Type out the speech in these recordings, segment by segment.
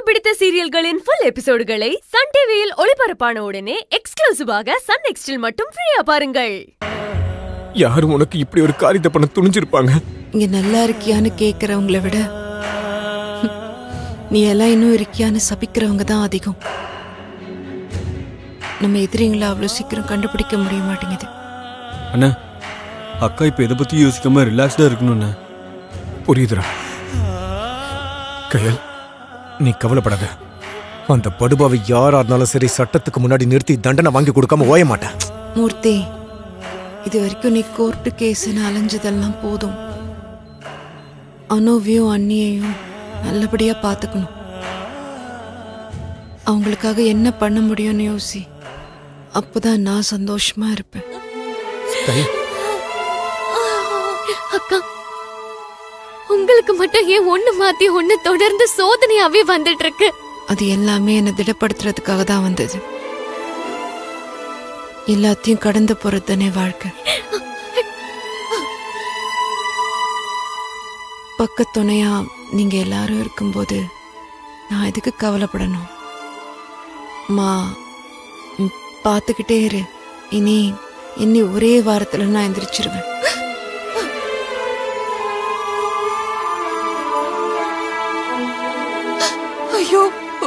பிடித்த சீரியல்களின் full எபிசோடுகளை Sun டிவியில் ஒளிபரப்பான உடனே எக்ஸ்க்ளூசிவாக சன் நெக்ஸ்டில் மட்டும் ஃப்ரீயா பாருங்கள் யாரும் உனக்கு இப்படி ஒரு காரியத்தை பண்ண துணிஞ்சிருப்பாங்க இங்க நல்லா இருக்கியான்னு கேக்குறவங்கள விட ஹம், நீ எல்லாம் இன்னும் இருக்கியான்னு சபிக்கிறவங்க தான் அதிகம் நம்ம எதிரிங்களை அவ்வளோ சீக்கிரம் கண்டுபிடிக்க முடிய மாட்டேங்குது அண்ணா அக்கா இப்போ இதை பற்றி யோசிக்காம ரிலாக்ஸ்டாக இருக்கணும்ண்ணே புரியுதுடா கயல் நீ கவலைப்படாத அந்த படுபாவை யாரா இருந்தாலும் சரி சட்டத்துக்கு முன்னாடி நிறுத்தி தண்டனை வாங்கி கொடுக்காம ஓய மாட்டேன் மூர்த்தி இது வரைக்கும் நீ கோர்ட்டு கேஸ்னு அலைஞ்சதெல்லாம் போதும் அனுவையும் அண்ணியையும் நல்லபடியா பார்த்துக்கணும் அவங்களுக்காக என்ன பண்ண முடியும்னு யோசி அப்போதான் நான் சந்தோஷமா இருப்பேன் கயல் அக்கா உங்களுக்கு மட்டும் ஏன் ஒண்ணு மாத்தி ஒண்ணு தொடர்ந்து சோதனையாவே வந்துட்டு இருக்கு அது எல்லாமே என்னை திடப்படுத்துறதுக்காக தான் வந்தது எல்லாத்தையும் கடந்து போறது தானே வாழ்க்கை பக்கத்துணையா நீங்க எல்லாரும் இருக்கும்போது நான் எதுக்கு கவலைப்படணும் மா ம், பார்த்துக்கிட்டே இரு இனி இனி ஒரே வாரத்துல நான் எந்திரிச்சிருவேன் ஐயோ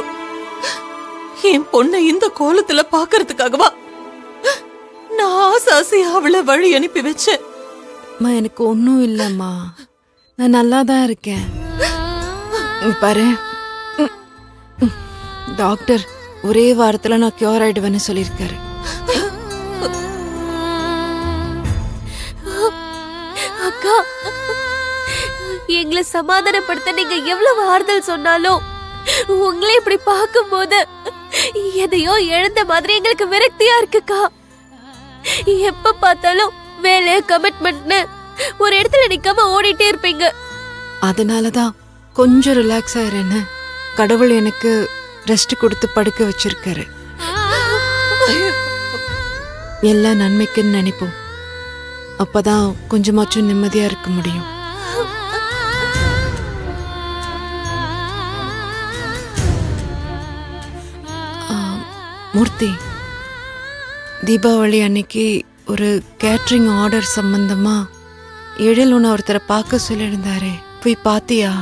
என் பொண்ணை இந்த கோலத்துல பாக்குறதுக்காகவா நான் ஆசாசி அவளை வழி அனுப்பி வச்சேன் அம்மா எனக்கு ஒன்றும் இல்லைம்மா நான் நல்லா தான் இருக்கேன் இங்க பாரு ம், ம். டாக்டர் ஒரே வாரத்துல நான் கியூர் ஆயிடுவேன்னு சொல்லியிருக்காரு அக்கா எங்களை சமாதானப்படுத்த நீங்க எவ்வளவு ஆறுதல் சொன்னாலும் உங்களை இப்படி பார்க்கும்போது எதையோ இழந்த மாதிரி எங்களுக்கு விரக்தியா இருக்குக்கா எப்ப பார்த்தாலும் வேலை கமிட்மெண்ட்னு ஒரு இடத்துல நிக்காம ஓடிட்டே இருப்பீங்க அதனால தான் கொஞ்சம் ரிலாக்ஸ் ஆயிரேன்னு கடவுள் எனக்கு ரெஸ்ட் கொடுத்து படுக்க வச்சிருக்காரு எல்லாம் நன்மைக்குன்னு நினைப்போம் அப்பதான் கொஞ்சமாச்சும் நிம்மதியா இருக்க முடியும் ஆ, மூர்த்தி தீபாவளி அன்னைக்கு ஒரு கேட்ரிங் ஆர்டர் சம்பந்தமா எழில் உன்னை ஒருத்தரை பார்க்க சொல்லியிருந்தாரே போய் பாத்தியா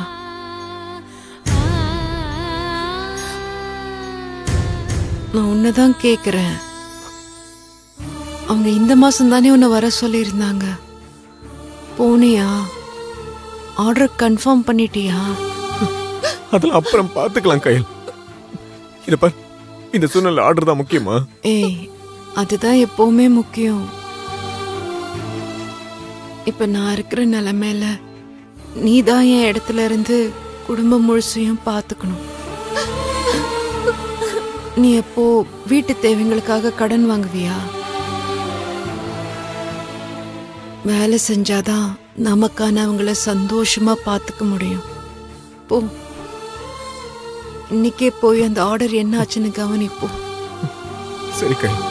நான் உன்னதான் கேக்குறேன் அவங்க இந்த மாசம் தானே உன்னை வர சொல்லியிருந்தாங்க போனியா ஆர்டர் கன்ஃபார்ம் பண்ணிட்டியா அதெல்லாம் அப்புறம் பார்த்துக்கலாம் கயல் இத பார் இந்த சூழ்நிலை ஆர்டர் தான் முக்கியமா ஏய் அதுதான் எப்பவுமே முக்கியம் இப்ப நான் இருக்கிற நிலைமையில நீ தான் என் இடத்துல இருந்து குடும்பம் முழுசையும் பார்த்துக்கணும் நீ எப்போ வீட்டு தேவைங்களுக்காக கடன் வாங்குவியா வேலை செஞ்சாதான் நமக்கானவங்கள சந்தோஷமா பார்த்துக்க முடியும் போ இன்னைக்கே போய் அந்த ஆர்டர் என்ன ஆச்சுன்னு கவனிப்போம் சரி கயல்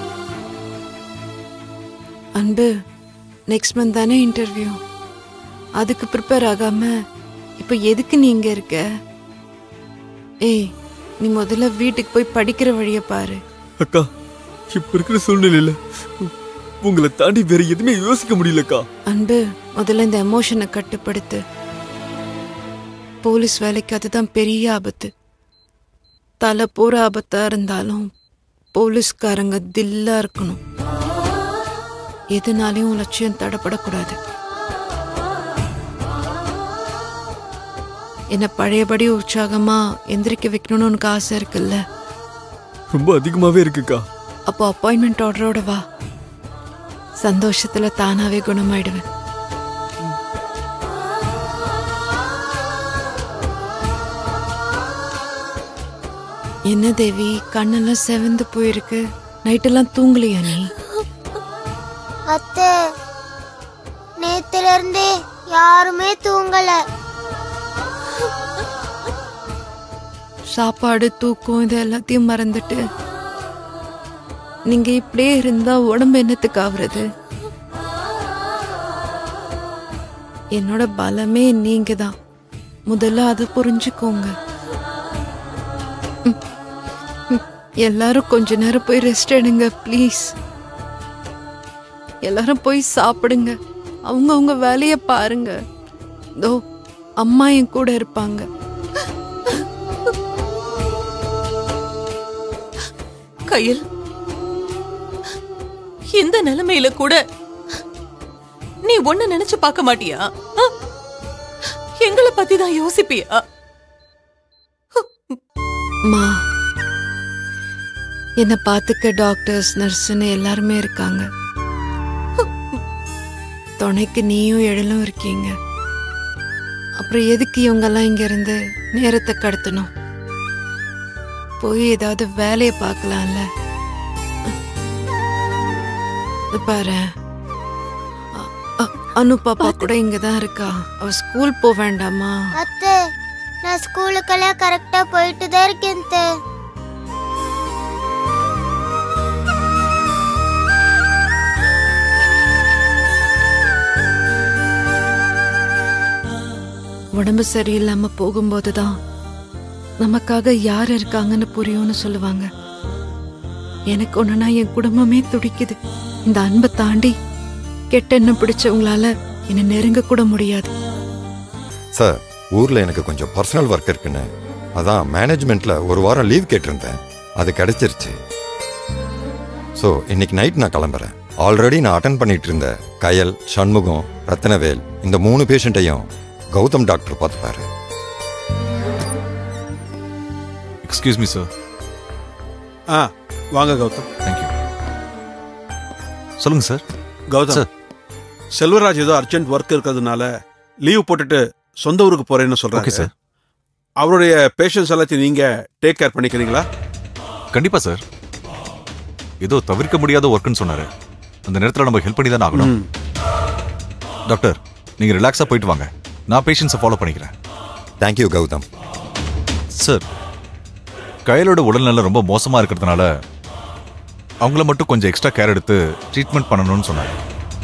அன்பு நெக்ஸ்ட் மந்த் தானே இன்டர்வியூ அதுக்கு ப்ரிப்பேர் ஆகாம இப்போ எதுக்கு நீ இங்க இருக்க ஏய் நீ முதல்ல வீட்டுக்கு போய் படிக்கிற வழிய பாரு அக்கா இப்போ இருக்கிற சூழ்நிலையில் உங்களை தாண்டி வேற எதுவுமே யோசிக்க முடியலக்கா அன்பு முதல்ல இந்த எமோஷனை கட்டுப்படுத்து போலீஸ் வேலைக்கு அதுதான் பெரிய ஆபத்து தலை போற ஆபத்தா இருந்தாலும் போலீஸ்காரங்க தில்லா இருக்கணும் எதுனாலையும் உன் லட்சியம் தடப்படக்கூடாது என்ன பழையபடி உற்சாகமா எந்திரிக்க வைக்கணும்னு உனக்கு ஆசை இருக்குல்ல ரொம்ப அதிகமாகவே இருக்குக்கா அப்போ அப்பாயின்மெண்ட் ஆர்டரோட வா சந்தோஷத்துல தானாவே குணமாயிடுவேன் என்ன தேவி கண்ணெல்லாம் செவந்து போயிருக்கு நைட்டெல்லாம் தூங்கலையா நீ அத்தை நேத்துல இருந்தே யாருமே தூங்கல சாப்பாடு தூக்கம் இது எல்லாத்தையும் மறந்துட்டு நீங்க இப்படியே இருந்தா உடம்பு என்னத்துக்கு ஆகுறது என்னோட பலமே நீங்க தான் முதல்ல அதை புரிஞ்சுக்கோங்க எல்லாரும் கொஞ்ச நேரம் போய் ரெஸ்ட் எடுங்க ப்ளீஸ் எல்லாரும் போய் சாப்பிடுங்க அவங்க அவங்க வேலைய பாருங்க தோ அம்மா என் கூட இருப்பாங்க கையில் இந்த நிலைமையில கூட நீ ஒண்ணு நினைச்சு பார்க்க மாட்டியா ஆ? எங்களை பத்தி தான் யோசிப்பியா மா என்னை பார்த்துக்க டாக்டர்ஸ் நர்ஸுன்னு எல்லாருமே இருக்காங்க துணைக்கு நீயும் எழலும் இருக்கீங்க அப்புறம் எதுக்கு இவங்கெல்லாம் இங்க இருந்து நேரத்தை கடத்தணும் போய் ஏதாவது வேலையை பார்க்கலாம்ல இது பாரு அ- அ- அனு பாப்பா கூட இங்க தான் இருக்கா அவ ஸ்கூல் போக வேண்டாமா அத்தை நான் ஸ்கூலுக்கெல்லாம் கரெக்டா போயிட்டு தான் இருக்கேன் அத்தை. உடம்பு சரியில்லாம போகும்போது தான் நமக்காக யார் இருக்காங்கன்னு புரியும்னு சொல்லுவாங்க எனக்கு ஒண்ணுனா என் குடும்பமே துடிக்குது இந்த அன்பை தாண்டி கெட்ட எண்ணம் பிடிச்சவங்களால என்னை நெருங்க கூட முடியாது சார் ஊர்ல எனக்கு கொஞ்சம் பர்சனல் ஒர்க் இருக்குன்னு அதான் மேனேஜ்மெண்ட்ல ஒரு வாரம் லீவ் கேட்டிருந்தேன் அது கிடைச்சிருச்சு ஸோ இன்னைக்கு நைட் நான் கிளம்புறேன் ஆல்ரெடி நான் அட்டன் பண்ணிட்டு இருந்த கயல் சண்முகம் ரத்னவேல் இந்த மூணு பேஷண்ட்டையும் கௌதம் டாக்டர் பார்த்துப்பாரு எக்ஸ்கியூஸ் மீ சார் ஆ வாங்க கௌதம் தேங்க்யூ சொல்லுங்க சார் கௌதம் சார். செல்வராஜ் ஏதோ அர்ஜென்ட் ஒர்க் இருக்கிறதுனால லீவ் போட்டுட்டு சொந்த ஊருக்கு போறேன்னு ஓகே சொல்றாங்க சார் அவருடைய பேஷன்ஸ் எல்லாத்தையும் நீங்க டேக் கேர் பண்ணிக்கிறீங்களா கண்டிப்பா சார் ஏதோ தவிர்க்க முடியாத ஒர்க்குன்னு சொன்னாரு அந்த நேரத்தில் நம்ம ஹெல்ப் பண்ணி தானே ஆகணும் ம். டாக்டர் நீங்க ரிலாக்ஸா போயிட்டு வாங்க நான் பேஷண்ட்ஸை ஃபாலோ பண்ணிக்கிறேன் தேங்க்யூ கௌதம் சார் கயலோட உடல்நலம் ரொம்ப மோசமா இருக்கிறதுனால அவங்கள மட்டும் கொஞ்சம் எக்ஸ்ட்ரா கேர் எடுத்து ட்ரீட்மெண்ட் பண்ணணும்னு சொன்னாங்க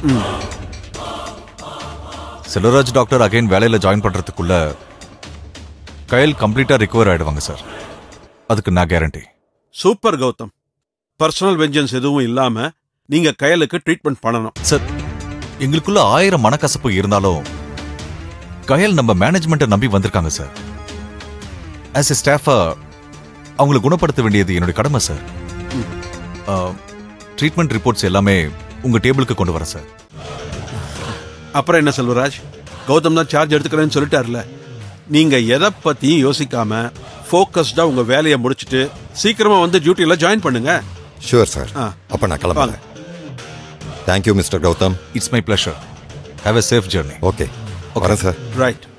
செல்வராஜ் டாக்டர் அகைன் வேலையில ஜாயின் பண்றதுக்குள்ள கயல் கம்ப்ளீட்டா ரிகவர் ஆயிடுவாங்க சார் அதுக்கு நான் guarantee super Gautham personal vengeance எதுவும் இல்லாம நீங்க கயலுக்கு ட்ரீட்மெண்ட் பண்ணணும் சார் எங்களுக்குள்ள ஆயிரம் மனக்கசப்பு இருந்தாலும் கயல் நம்ம மேனேஜ்மெண்ட்டை நம்பி வந்திருக்காங்க சார் ஆஸ் எ ஸ்டாஃபா அவங்களை குணப்படுத்த வேண்டியது என்னுடைய கடமை சார் ட்ரீட்மெண்ட் ரிப்போர்ட்ஸ் எல்லாமே உங்க டேபிளுக்கு கொண்டு வரேன் சார் அப்புறம் என்ன செல்வராஜ் கௌதம் தான் சார்ஜ் எடுத்துக்கிறேன்னு சொல்லிட்டாருல நீங்க எதை பத்தியும் யோசிக்காம ஃபோக்கஸ்டா உங்க வேலையை முடிச்சிட்டு சீக்கிரமா வந்து டியூட்டில ஜாயின் பண்ணுங்க ஷூர் சார் ஆ. அப்ப நான் வாங்க கிளம்புறேன் thank you mister Gautham it's my pleasure have a safe journey okay வரேன் சார் ரைட்